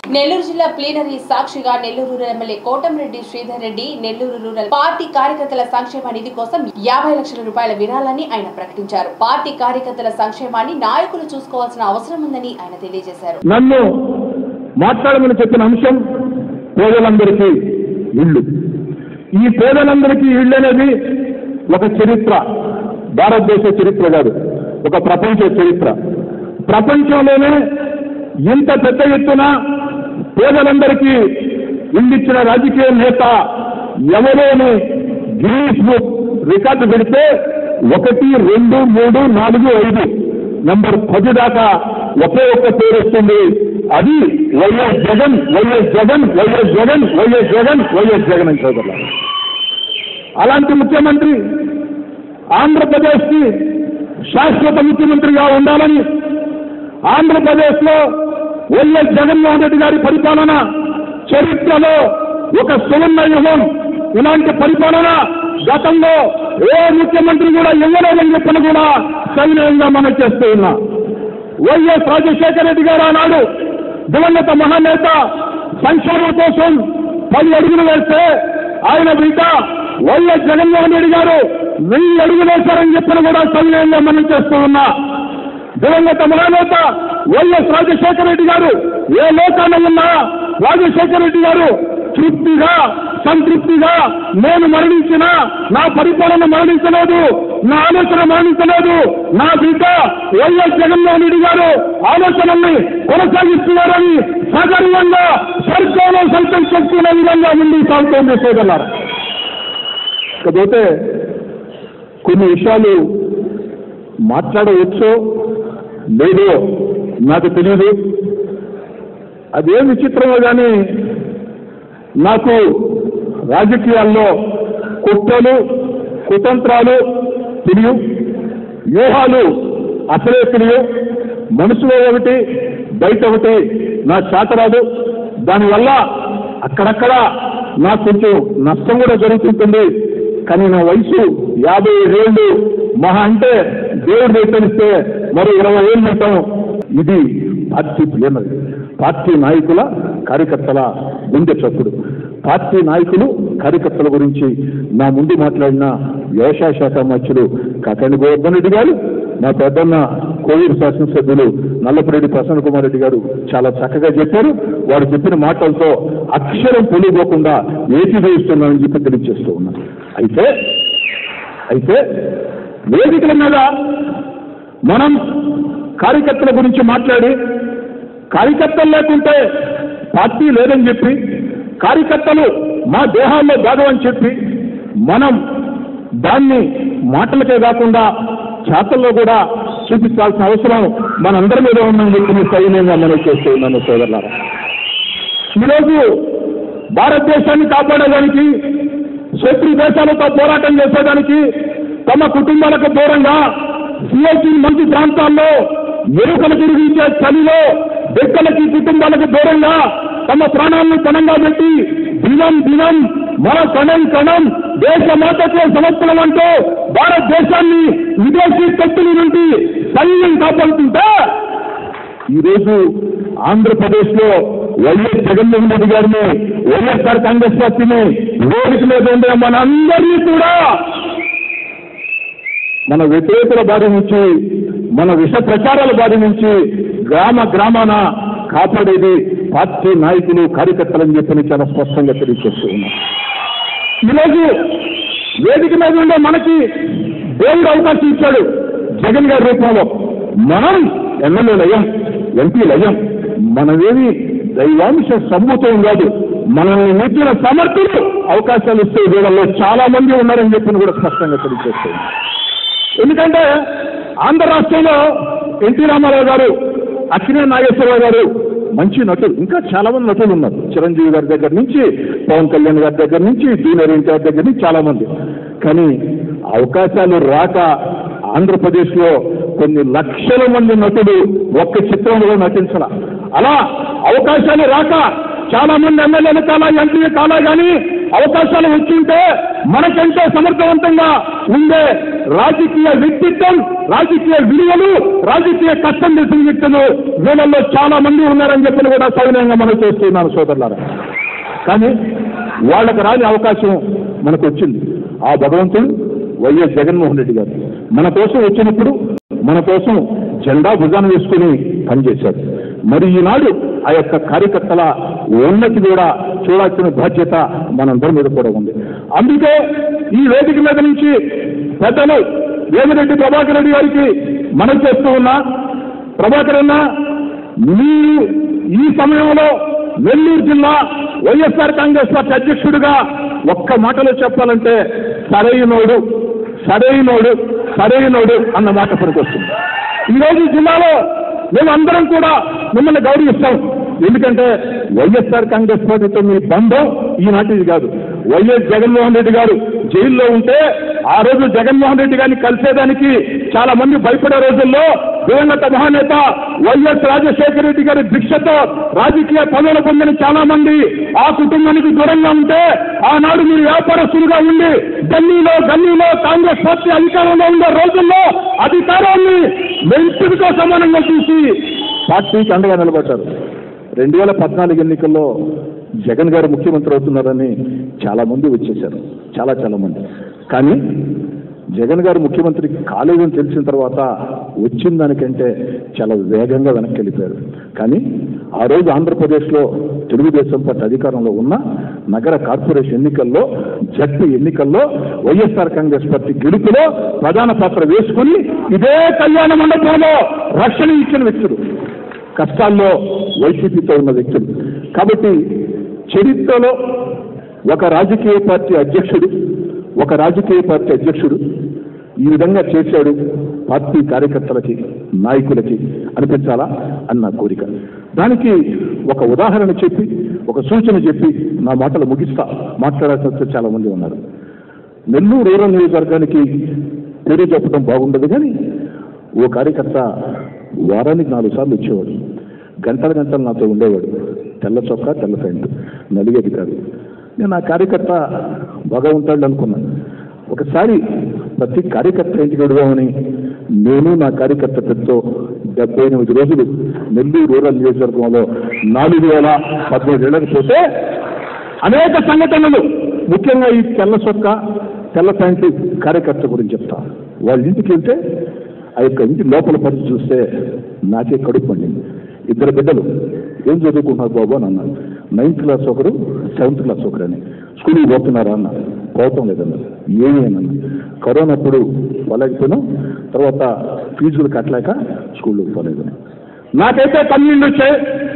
నెల్లూరు జిల్లా ప్లీనరీ సాక్షిగా Nellore rural MLA Kotamreddy Sridhar Reddy Nellore rural party కార్యకర్తల సంక్షేమ నిధి కోసం యాభై లక్షల రూపాయల విరాళాన్ని ఆయన ప్రకటించారు పార్టీ కార్యకర్తల సంక్షేమాన్ని నాయకులు చూసుకోవాల్సిన అవసరం ఉందని ఆయన తెలియజేశారు నన్ను మాట్లాడమని చెప్పిన అంశం పేదలందరికీ ఇళ్ళు ఈ పేదలందరికీ ఇళ్ళు అనేది ఒక చరిత్ర భారతదేశ చరిత్ర కాదు ఒక ప్రపంచ చరిత్ర ప్రపంచంలోనే ఇంత పెద్ద ఎత్తున పేదలందరికీ ఇల్లిచ్చిన రాజకీయ నేత ఎవరోని గిన్నీస్ బుక్ రికార్డు పెడితే ఒకటి రెండు మూడు నాలుగు ఐదు నంబర్ పది దాకా ఒకే ఒక్క పేరు వస్తుంది అది వైఎస్ జగన్ వైఎస్ జగన్ వైఎస్ జగన్ వైఎస్ జగన్ వైఎస్ జగన్ అని సోదరులు అలాంటి ముఖ్యమంత్రి ఆంధ్రప్రదేశ్కి శాశ్వత ముఖ్యమంత్రిగా ఉండాలని ఆంధ్రప్రదేశ్లో వైఎస్ జగన్మోహన్ రెడ్డి గారి పరిపాలన చరిత్రలో ఒక సువర్ణ యుగం ఇలాంటి పరిపాలన గతంలో ఏ ముఖ్యమంత్రి కూడా ఇవ్వలేదని చెప్పిన కూడా సవినయంగా మనం చేస్తూ ఉన్నా వైఎస్ రాజశేఖర రెడ్డి గారు ఆనాడు దివంగత మహానేత సంక్షేమం కోసం పది అడుగులు వేస్తే ఆయన బిడ్డ వైఎస్ జగన్మోహన్ రెడ్డి గారు వెయ్యి అడుగులు వేశారని చెప్పిన కూడా సవినయంగా మనం చేస్తూ ఉన్నా దివంగత మహానేత వైఎస్ రాజశేఖర రెడ్డి గారు ఏ లోకాన ఉన్నా రాజశేఖర రెడ్డి గారు తృప్తిగా సంతృప్తిగా నేను మరణించిన నా పరిపాలన మరణించలేదు నా ఆలోచన మరణించలేదు నా బిడ్డ వైఎస్ జగన్మోహన్ రెడ్డి గారు ఆలోచనల్ని కొనసాగిస్తున్నారని సగర్వంగా స్వర్గంలో సైతం చెప్పుకునే విధంగా ముందుకు సాగుతోంది సోదరులారా ఇకపోతే కొన్ని విషయాలు మాట్లాడవచ్చో లేదో నాకు తెలియదు అదేం విచిత్రమో కానీ నాకు రాజకీయాల్లో కుట్రలు కుతంత్రాలు తెలియవు వ్యూహాలు అసలే తెలియవు మనసులో ఒకటి బయట ఒకటి నా చేతరాదు దానివల్ల అక్కడక్కడ నాకు కొంచెం నష్టం కూడా జరుగుతుంటుంది కానీ నా వయసు యాభై ఏళ్ళు మహా అంటే దేవుడు తెలిస్తే మరో ఇరవై ఏళ్ళు ఉంటాం ఇది పార్టీ ప్లేనరీ పార్టీ నాయకుల కార్యకర్తల గుండె చప్పుడు పార్టీ నాయకులు కార్యకర్తల గురించి నా ముందు మాట్లాడిన వ్యవసాయ శాఖ మంత్రులు కాకాని గోవర్ధన్ రెడ్డి గారు మా పెద్దన్న కోవిడ్ శాసనసభ్యులు నల్లపురెడ్డి ప్రసన్న కుమార్ రెడ్డి గారు చాలా చక్కగా చెప్పారు వారు చెప్పిన మాటలతో అక్షరం పొలిపోకుండా ఏకీభవిస్తున్నానని చెప్పి తెలియజేస్తూ ఉన్నాను అయితే అయితే వేదికల మీద మనం కార్యకర్తల గురించి మాట్లాడి కార్యకర్తలు లేకుంటే పార్టీ లేదని చెప్పి కార్యకర్తలు మా దేహాల్లో భాగం అని చెప్పి మనం దాన్ని మాటలకే కాకుండా చేతల్లో కూడా చూపించాల్సిన అవసరం మనందరి మీద ఉందని చెప్పి నేను సైన్యంగా మనం చేస్తూ ఉన్నాను సోదరులారా ఈరోజు భారతదేశాన్ని కాపాడడానికి శత్రు దేశాలతో పోరాటం చేసేదానికి తమ కుటుంబాలకు దూరంగా సిఐటి మంచి ప్రాంతాల్లో ఎరుకలు తిరిగించే చలిలో బిడ్డలకి కుటుంబాలకు దూరంగా తమ ప్రాణాలను కణంగా పెట్టి దినం దినం మన కణం కణం దేశ మాతత్వ సంవత్సరం అంటూ భారతదేశాన్ని విదేశీ శక్తుల నుండి సైన్యం కాపాడుతుంటే ఈరోజు ఆంధ్రప్రదేశ్ లో వైఎస్ జగన్మోహన్ రెడ్డి గారిని వైఎస్ఆర్ కాంగ్రెస్ పార్టీని వేదిక మీద ఉండే మనందరినీ కూడా మన వ్యతిరేకుల బారి నుంచి మన విష ప్రచారాల బారి నుంచి గ్రామ గ్రామాన కాపాడేది పార్టీ నాయకులు కార్యకర్తలని చెప్పని చాలా స్పష్టంగా తెలియజేస్తూ ఉన్నాం ఈరోజు వేదిక మీద ఉండే మనకి దేవుడు అవకాశం ఇచ్చాడు జగన్ గారి రూపంలో మనం ఎమ్మెల్యేలు అయ్యాం ఎంపీలు అయ్యాం మనమేమి దైవాంశ సంభూతం కాదు మనల్ని మించిన సమర్థులు అవకాశాలు ఇస్తే వీళ్ళలో చాలా మంది ఉన్నారని చెప్పి కూడా స్పష్టంగా తెలియజేస్తుంది ఎందుకంటే ఆంధ్ర రాష్ట్రంలో ఎన్టీ రామారావు గారు అక్కినే నాగేశ్వరరావు గారు మంచి నటులు ఇంకా చాలా మంది నటులు ఉన్నారు చిరంజీవి గారి దగ్గర నుంచి పవన్ కళ్యాణ్ గారి దగ్గర నుంచి జూనియర్ ఎన్టీఆర్ దగ్గర నుంచి చాలా మంది కానీ అవకాశాలు రాక ఆంధ్రప్రదేశ్ లో కొన్ని లక్షల మంది నటులు ఒక్క చిత్రంలో నటించాల అలా అవకాశాలు రాక చాలా మంది ఎమ్మెల్యేలు కాలా ఎంపీ కాలా కానీ అవకాశాలు వచ్చింటే మనకంటే సమర్థవంతంగా ఉండే రాజకీయ వ్యక్తిత్వం రాజకీయ విలువలు రాజకీయ కష్టం తెలిసిన వ్యక్తులు వీళ్ళల్లో చాలా మంది ఉన్నారని చెప్పి కూడా సవినయంగా మనం చేస్తున్నాను సోదరులారా కానీ వాళ్ళకి రాని అవకాశం మనకు వచ్చింది ఆ భగవంతుడు వైఎస్ జగన్మోహన్ రెడ్డి గారు మన కోసం వచ్చినప్పుడు మన కోసం జెండా భుజాన వేసుకుని పనిచేశాడు మరి ఈనాడు ఆ యొక్క కార్యకర్తల ఉన్నతి కూడా చూడాల్సిన బాధ్యత మనందరి మీద కూడా ఉంది అందుకే ఈ వేదిక మీద నుంచి పెద్దలు వేమిరెడ్డి ప్రభాకర్ రెడ్డి గారికి మనం చేస్తూ ఉన్నా ప్రభాకర్ అన్న మీరు ఈ సమయంలో నెల్లూరు జిల్లా వైఎస్ఆర్ కాంగ్రెస్ పార్టీ అధ్యక్షుడిగా ఒక్క మాటలో చెప్పాలంటే సరైనోడు సరైనోడు సరైనోడు అన్న మాట పనికొస్తుంది ఈరోజు ఈ జిల్లాలో మేమందరం కూడా మిమ్మల్ని గౌరవిస్తాం ఎందుకంటే వైఎస్ఆర్ కాంగ్రెస్ పార్టీతో మీ బంధం ఈనాటిది కాదు వైఎస్ జగన్మోహన్ రెడ్డి గారు జైల్లో ఉంటే ఆ రోజు జగన్మోహన్ రెడ్డి గారిని కలిసేదానికి చాలా మంది భయపడే రోజుల్లో దివంగత మహానేత వైఎస్ రాజశేఖర రెడ్డి గారి భిక్షతో రాజకీయ పదవులు పొందిన చాలా మంది ఆ కుటుంబానికి దూరంగా ఉంటే ఆనాడు మీరు వ్యాపారస్తులుగా ఉండి ఢిల్లీలో గల్లీలో కాంగ్రెస్ పార్టీ అధికారంలో ఉండే రోజుల్లో అధికారాన్ని మెంతుడితో సమానంగా చూసి పార్టీకి అండగా నిలబడ్డారు రెండు వేల పద్నాలుగు ఎన్నికల్లో జగన్ గారు ముఖ్యమంత్రి అవుతున్నారని చాలా మంది వచ్చేశారు చాలా చాలా మంది కానీ జగన్ గారు ముఖ్యమంత్రి కాలేదని తెలిసిన తర్వాత వచ్చిన దానికంటే చాలా వేగంగా వెనక్కి వెళ్ళిపోయారు కానీ ఆ రోజు ఆంధ్రప్రదేశ్లో తెలుగుదేశం పార్టీ అధికారంలో ఉన్న నగర కార్పొరేషన్ ఎన్నికల్లో జడ్పీ ఎన్నికల్లో వైఎస్ఆర్ కాంగ్రెస్ పార్టీ గెలుపులో ప్రధాన పాత్ర వేసుకుని ఇదే కళ్యాణ మండపంలో రక్షణ ఇచ్చిన వ్యక్తులు కష్టాల్లో వైసీపీతో ఉన్న వ్యక్తులు కాబట్టి చరిత్రలో ఒక రాజకీయ పార్టీ అధ్యక్షుడు ఒక రాజకీయ పార్టీ అధ్యక్షుడు ఈ విధంగా చేశాడు పార్టీ కార్యకర్తలకి నాయకులకి అనిపించాలా అన్న కోరిక దానికి ఒక ఉదాహరణ చెప్పి ఒక సూచన చెప్పి నా మాటలు ముగిస్తా మాట్లాడాల్సిన చాలా మంది ఉన్నారు నెల్లూరు రూరల్ నియోజకవర్గానికి పేరు చెప్పడం బాగుండదు కానీ ఓ కార్యకర్త వారానికి నాలుగు సార్లు వచ్చేవాడు గంటల గంటలు నాతో ఉండేవాడు తెల్ల చొక్కా తెల్ల ప్యాంటు నలిగేది కాదు నేను ఆ కార్యకర్త బాగా ఉంటాడు అనుకున్నాను ఒకసారి ప్రతి కార్యకర్త ఇంటికి వెడుదామని నేను నా కార్యకర్త పెద్దతో డెబ్బై ఎనిమిది రోజులు నెల్లూరు రూరల్ నియోజకవర్గంలో నాలుగు వేల పదమూడు ఏళ్ళకి పోతే అనేక సంఘటనలు ముఖ్యంగా ఈ తెల్ల చొక్కా తెల్ల ప్యాంటు కార్యకర్త గురించి చెప్తా వాళ్ళ ఇంటికి వెళ్తే ఆ యొక్క ఇంటి లోపల పరిస్థితి చూస్తే నాకే కడుపు పండింది ఇద్దరు బిడ్డలు ఏం చదువుకుంటున్నారు బాబు అని అన్నారు నైన్త్ క్లాస్ ఒకరు సెవెంత్ క్లాస్ ఒకరు అని స్కూల్కి పోతున్నారా అన్న పోవటం లేదన్నారు ఏమి అని అన్న కరోనా అప్పుడు పోలేకపోయినాం తర్వాత ఫీజులు కట్టలేక స్కూల్కి పోలేదని నాకైతే పన్నెండు వచ్చాయి